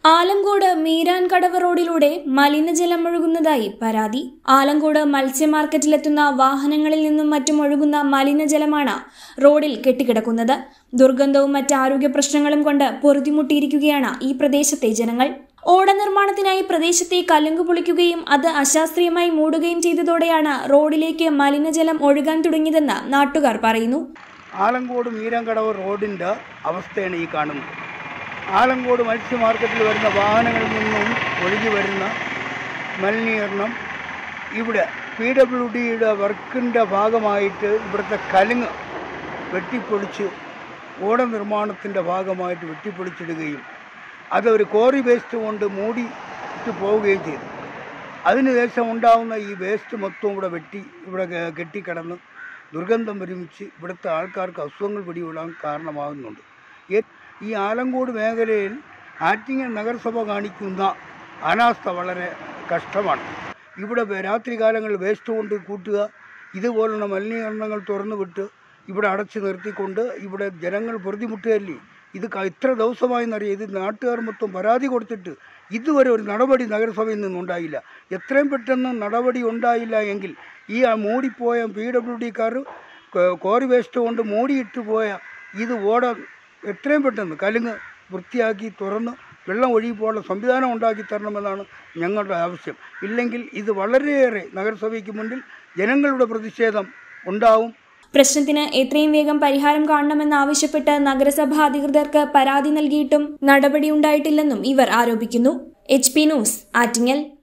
ആലങ്കോട് മീരാൻകടവ് റോഡിലൂടെ മലിനജലം ഒഴുകുന്നതായി പരാതി ആലങ്കോട് മത്സ്യ മാർക്കറ്റിലെത്തുന്ന വാഹനങ്ങളിൽ നിന്നും മറ്റും ഒഴുകുന്ന മലിനജലമാണ് റോഡിൽ കെട്ടിക്കിടക്കുന്നത് ദുർഗന്ധവും മറ്റ് ആരോഗ്യ പ്രശ്നങ്ങളും കൊണ്ട് പൊറുതിമുട്ടിയിരിക്കുകയാണ് ഈ പ്രദേശത്തെ ജനങ്ങൾ ഓട നിർമ്മാണത്തിനായി പ്രദേശത്തെ കലുങ്ക് പൊളിക്കുകയും അത് അശാസ്ത്രീയമായി മൂടുകയും ചെയ്തതോടെയാണ് റോഡിലേക്ക് മലിനജലം ഒഴുകാൻ തുടങ്ങിയതെന്ന് നാട്ടുകാർ പറയുന്നു ആലങ്കോട് മീരങ്കടവ് റോഡിൻ്റെ അവസ്ഥയാണ് ഈ കാണുന്നത് ആലങ്കോട് മത്സ്യ മാർക്കറ്റിൽ വരുന്ന വാഹനങ്ങളിൽ നിന്നും ഒഴുകി വരുന്ന മലിനീകരണം ഇവിടെ പി ഡബ്ല്യു ഡിയുടെ വർക്കിൻ്റെ ഭാഗമായിട്ട് ഇവിടുത്തെ കലുങ്ങ് വെട്ടിപ്പൊളിച്ച് ഓട നിർമ്മാണത്തിൻ്റെ ഭാഗമായിട്ട് വെട്ടിപ്പൊളിച്ചിടുകയും അത് ഒരു കോറി വേസ്റ്റ് കൊണ്ട് മൂടിയിട്ട് പോവുകയും ചെയ്തു അതിനുശേഷം ഉണ്ടാവുന്ന ഈ വേസ്റ്റ് മൊത്തം ഇവിടെ വെട്ടി ഇവിടെ കെ- കെട്ടിക്കിടന്ന് ദുർഗന്ധം ഒരുമിച്ച് ഇവിടുത്തെ ആൾക്കാർക്ക് അസുഖങ്ങൾ പിടികൂടാൻ കാരണമാകുന്നുണ്ട് ഏ- ഈ ആലങ്കോട് മേഖലയിൽ ആറ്റിങ്ങൽ നഗരസഭ കാണിക്കുന്ന അനാസ്ഥ വളരെ കഷ്ടമാണ് ഇവിടെ വേ- രാത്രി കാലങ്ങളിൽ വേസ്റ്റ് കൊണ്ട് കൂട്ടുക ഇതുപോലുള്ള മലിനീകരണങ്ങൾ തുറന്നു വിട്ട് ഇവിടെ അടച്ചു നിർത്തിക്കൊണ്ട് ഇവിടെ ജനങ്ങൾ പൊറുതിമുട്ടുകയല്ലേ ഇത് ക- ഇത്ര ദിവസമായി എന്നറിയാം ഇത് നാട്ടുകാർ മൊത്തം പരാതി കൊടുത്തിട്ട് ഇതുവരെ ഒരു നടപടി നഗരസഭയിൽ നിന്നുണ്ടായില്ല എത്രയും പെട്ടെന്ന് നടപടി ഉണ്ടായില്ല എങ്കിൽ ഈ ആ മൂടിപ്പോയ പി ഡബ്ല്യു ഡിക്കാർ കോറി വേസ്റ്റ് കൊണ്ട് മൂടിയിട്ട് പോയ ഇത് ഓട എത്രയും പെട്ടെന്ന് കലുങ്ങ് വൃത്തിയാക്കി തുറന്ന് വെള്ളം ഒഴുകിപ്പോകാനുള്ള സംവിധാനം ഉണ്ടാക്കി തരണമെന്നാണ് ഞങ്ങളുടെ ആവശ്യം ഇല്ലെങ്കിൽ ഇത് വളരെയേറെ നഗരസഭയ്ക്ക് മുന്നിൽ ജനങ്ങളുടെ പ്രതിഷേധം ഉണ്ടാവും പ്രശ്നത്തിന് എത്രയും വേഗം പരിഹാരം കാണണമെന്നാവശ്യപ്പെട്ട് നഗരസഭാ അധികൃതർക്ക് പരാതി നൽകിയിട്ടും നടപടിയുണ്ടായിട്ടില്ലെന്നും ഇവർ ആരോപിക്കുന്നു എച്ച് പി ന്യൂസ് ആറ്റിങ്ങൽ